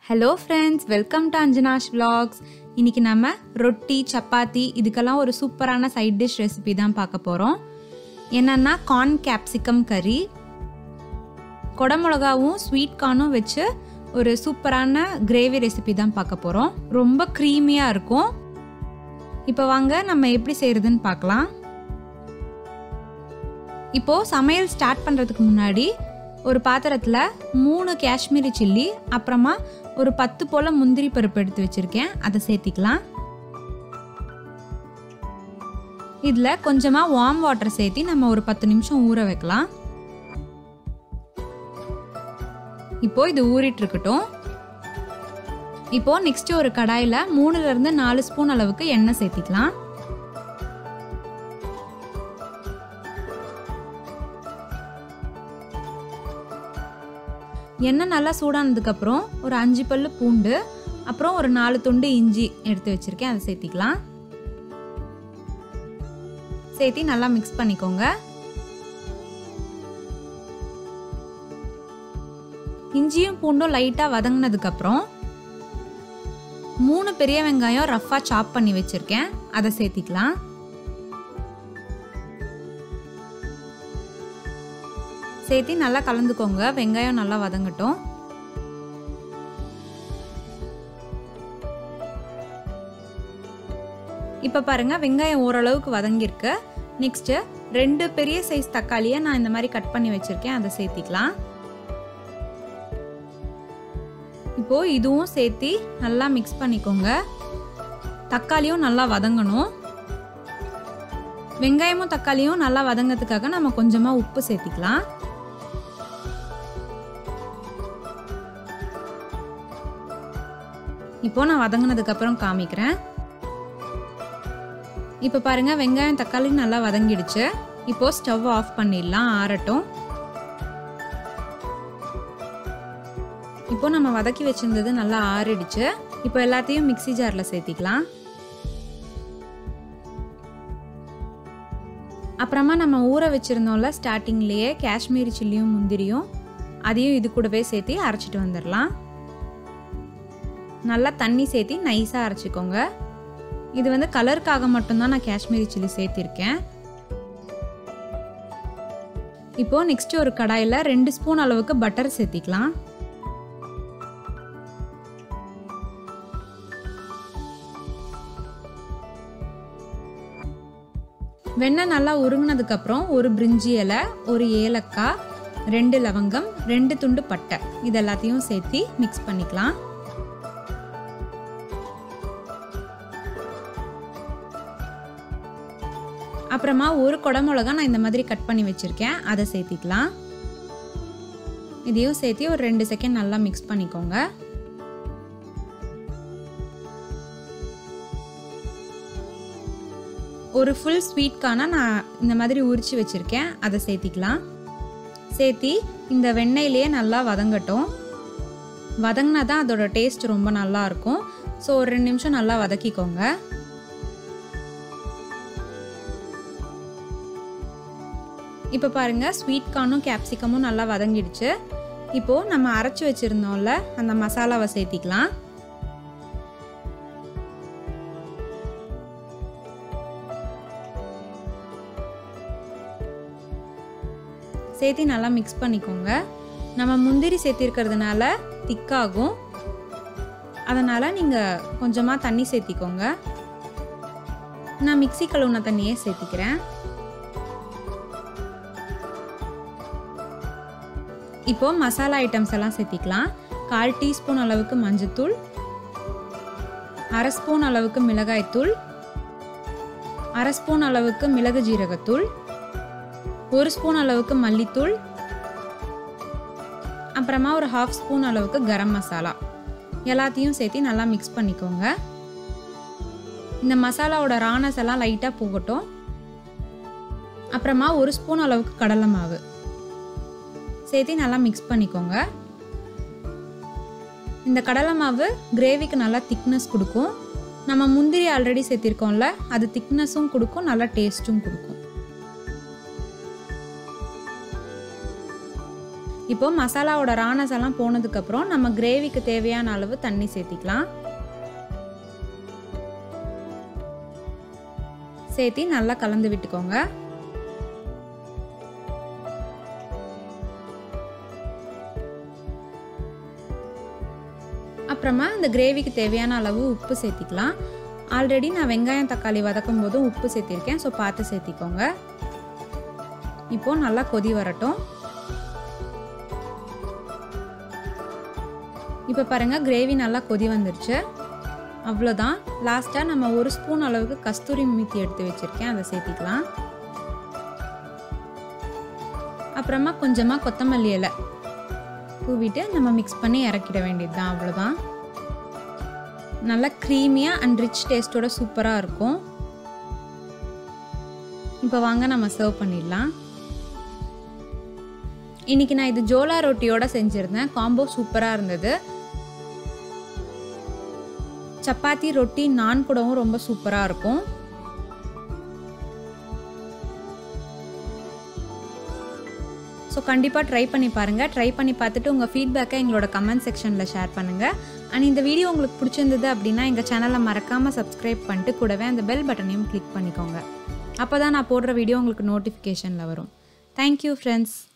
hello friends welcome to அஞ்சனாஷ் vlogs இன்னைக்கு நம்ம ரொட்டி சப்பாத்தி இதுக்கெல்லாம் ஒரு சூப்பரான சைட் டிஷ் ரெசிபி தான் பார்க்க போகிறோம் என்னன்னா கார்ன் கேப்சிகம் கறி குடமிளகாவும் ஸ்வீட் கார்னும் வச்சு ஒரு சூப்பரான கிரேவி ரெசிபி தான் பார்க்க போகிறோம் ரொம்ப க்ரீமியாக இருக்கும் இப்போ வாங்க நம்ம எப்படி செய்கிறதுன்னு பார்க்கலாம் இப்போது சமையல் ஸ்டார்ட் பண்ணுறதுக்கு முன்னாடி ஒரு பாத்திரத்தில் மூணு காஷ்மீரி சில்லி அப்புறமா ஒரு பத்து போல் முந்திரி பருப்பு எடுத்து வச்சுருக்கேன் அதை சேர்த்திக்கலாம் இதில் கொஞ்சமாக வார்ம் வாட்டர் சேர்த்தி நம்ம ஒரு பத்து நிமிஷம் ஊற வைக்கலாம் இப்போ இது ஊறிட்டு இருக்கட்டும் இப்போ நெக்ஸ்ட் ஒரு கடாயில் மூணுல இருந்து நாலு ஸ்பூன் அளவுக்கு எண்ணெய் சேர்த்திக்கலாம் எண்ணெய் நல்லா சூடானதுக்கப்புறம் ஒரு அஞ்சு பல்லு பூண்டு அப்புறம் ஒரு நாலு துண்டு இஞ்சி எடுத்து வச்சுருக்கேன் அதை சேர்த்திக்கலாம் சேர்த்தி நல்லா மிக்ஸ் பண்ணிக்கோங்க இஞ்சியும் பூண்டும் லைட்டாக வதங்கினதுக்கப்புறம் மூணு பெரிய வெங்காயம் ரஃப்பாக சாப் பண்ணி வச்சுருக்கேன் அதை சேர்த்திக்கலாம் சேர்த்து நல்லா கலந்துக்கோங்க வெங்காயம் நல்லா வதங்கட்டும் இப்போ பாருங்க வெங்காயம் ஓரளவுக்கு வதங்கியிருக்கு நெக்ஸ்ட்டு ரெண்டு பெரிய சைஸ் தக்காளியை நான் இந்த மாதிரி கட் பண்ணி வச்சுருக்கேன் அதை சேர்த்திக்கலாம் இப்போ இதுவும் சேர்த்தி நல்லா மிக்ஸ் பண்ணிக்கோங்க தக்காளியும் நல்லா வதங்கணும் வெங்காயமும் தக்காளியும் நல்லா வதங்கிறதுக்காக நம்ம கொஞ்சமாக உப்பு சேர்த்திக்கலாம் இப்போ நான் வதங்கினதுக்கப்புறம் காமிக்கிறேன் இப்போ பாருங்க வெங்காயம் தக்காளி நல்லா வதங்கிடுச்சு இப்போ ஸ்டவ் ஆஃப் பண்ணிடலாம் ஆறட்டும் இப்போ நம்ம வதக்கி வச்சிருந்தது நல்லா ஆறிடுச்சு இப்போ எல்லாத்தையும் மிக்சி ஜாரில் சேர்த்திக்கலாம் அப்புறமா நம்ம ஊற வச்சுருந்தோம்ல ஸ்டார்டிங்லேயே காஷ்மீரி சில்லியும் முந்திரியும் அதையும் இது கூடவே சேர்த்து அரைச்சிட்டு வந்துடலாம் நல்லா தண்ணி சேர்த்தி நைஸாக அரைச்சிக்கோங்க இது வந்து கலருக்காக மட்டும்தான் நான் காஷ்மீரி சில்லி சேர்த்திருக்கேன் இப்போது நெக்ஸ்ட் ஒரு கடாயில் ரெண்டு ஸ்பூன் அளவுக்கு பட்டர் சேர்த்திக்கலாம் வெண்ணெய் நல்லா உருங்கினதுக்கப்புறம் ஒரு பிரிஞ்சி இலை ஒரு ஏலக்காய் ரெண்டு லவங்கம் ரெண்டு துண்டு பட்டை இது எல்லாத்தையும் சேர்த்தி மிக்ஸ் பண்ணிக்கலாம் அப்புறமா ஒரு குடமிளகா நான் இந்த மாதிரி கட் பண்ணி வச்சுருக்கேன் அதை சேர்த்திக்கலாம் இதையும் சேர்த்தி ஒரு ரெண்டு செகண்ட் நல்லா மிக்ஸ் பண்ணிக்கோங்க ஒரு ஃபுல் ஸ்வீட்கான நான் இந்த மாதிரி உரிச்சு வச்சுருக்கேன் அதை சேர்த்திக்கலாம் சேர்த்தி இந்த வெண்ணெயிலேயே நல்லா வதங்கட்டும் வதங்கினா தான் அதோட டேஸ்ட் ரொம்ப நல்லா இருக்கும் ஸோ ஒரு ரெண்டு நிமிஷம் நல்லா வதக்கிக்கோங்க இப்போ பாருங்கள் ஸ்வீட் கார்னும் கேப்சிகமும் நல்லா வதங்கிடுச்சு இப்போது நம்ம அரைச்சி வச்சுருந்தோம்ல அந்த மசாலாவை சேர்த்திக்கலாம் சேர்த்தி நல்லா மிக்ஸ் பண்ணிக்கோங்க நம்ம முந்திரி சேர்த்திருக்கிறதுனால திக்காகும் அதனால் நீங்கள் கொஞ்சமாக தண்ணி சேர்த்திக்கோங்க நான் மிக்சி கழுவுன தண்ணியே சேர்த்திக்கிறேன் இப்போ மசாலா ஐட்டம்ஸ் எல்லாம் சேர்த்திக்கலாம் கால் டீஸ்பூன் அளவுக்கு மஞ்சத்தூள் அரை ஸ்பூன் அளவுக்கு மிளகாய்த்தூள் அரை ஸ்பூன் அளவுக்கு மிளகு ஜீரகத்தூள் ஒரு ஸ்பூன் அளவுக்கு மல்லித்தூள் அப்புறமா ஒரு ஹாஃப் ஸ்பூன் அளவுக்கு கரம் மசாலா எல்லாத்தையும் சேர்த்து நல்லா மிக்ஸ் பண்ணிக்கோங்க இந்த மசாலாவோட ரானஸ் எல்லாம் லைட்டாக போகட்டும் அப்புறமா ஒரு ஸ்பூன் அளவுக்கு கடலை மாவு சேர்த்து நல்லா மிக்ஸ் பண்ணிக்கோங்க இந்த கடலை மாவு கிரேவிக்கு நல்லா திக்னஸ் கொடுக்கும் நம்ம முந்திரி ஆல்ரெடி சேர்த்திருக்கோம்ல அது திக்னஸும் கொடுக்கும் நல்லா டேஸ்ட்டும் கொடுக்கும் இப்போ மசாலாவோட ராணஸ் எல்லாம் போனதுக்கப்புறம் நம்ம கிரேவிக்கு தேவையான அளவு தண்ணி சேர்த்திக்கலாம் சேர்த்தி நல்லா கலந்து விட்டுக்கோங்க அப்புறமா இந்த கிரேவிக்கு தேவையான அளவு உப்பு சேர்த்திக்கலாம் ஆல்ரெடி நான் வெங்காயம் தக்காளி வதக்கும் போதும் உப்பு சேர்த்திருக்கேன் ஸோ பார்த்து சேர்த்திக்கோங்க இப்போது நல்லா கொதி வரட்டும் இப்போ பாருங்கள் கிரேவி நல்லா கொதி வந்துருச்சு அவ்வளோதான் லாஸ்ட்டாக நம்ம ஒரு ஸ்பூன் அளவுக்கு கஸ்தூரி மீத்தி எடுத்து வச்சுருக்கேன் அதை சேர்த்திக்கலாம் அப்புறமா கொஞ்சமாக கொத்தமல்லி இலை தூவிட்டு நம்ம மிக்ஸ் பண்ணி இறக்கிட வேண்டியது தான் அவ்வளோதான் நல்லா க்ரீமியாக அண்ட் ரிச் டேஸ்ட்டோட சூப்பராக இருக்கும் இப்போ வாங்க நம்ம சர்வ் பண்ணிடலாம் இன்றைக்கி நான் இது ஜோலா ரொட்டியோட செஞ்சுருந்தேன் காம்போ சூப்பராக இருந்தது சப்பாத்தி ரொட்டி நான் கூடவும் ரொம்ப சூப்பராக இருக்கும் ஸோ கண்டிப்பாக ட்ரை பண்ணி பாருங்கள் ட்ரை பண்ணி பார்த்துட்டு உங்கள் ஃபீட்பேக்கை எங்களோட கமெண்ட் செக்ஷனில் ஷேர் பண்ணுங்கள் அண்ட் இந்த வீடியோ உங்களுக்கு பிடிச்சிருந்தது அப்படின்னா எங்கள் சேனலை மறக்காமல் சப்ஸ்கிரைப் பண்ணிட்டு கூடவே அந்த பெல் பட்டனையும் கிளிக் பண்ணிக்கோங்க அப்போ தான் நான் போடுற வீடியோ உங்களுக்கு நோட்டிஃபிகேஷனில் வரும் தேங்க்யூ ஃப்ரெண்ட்ஸ்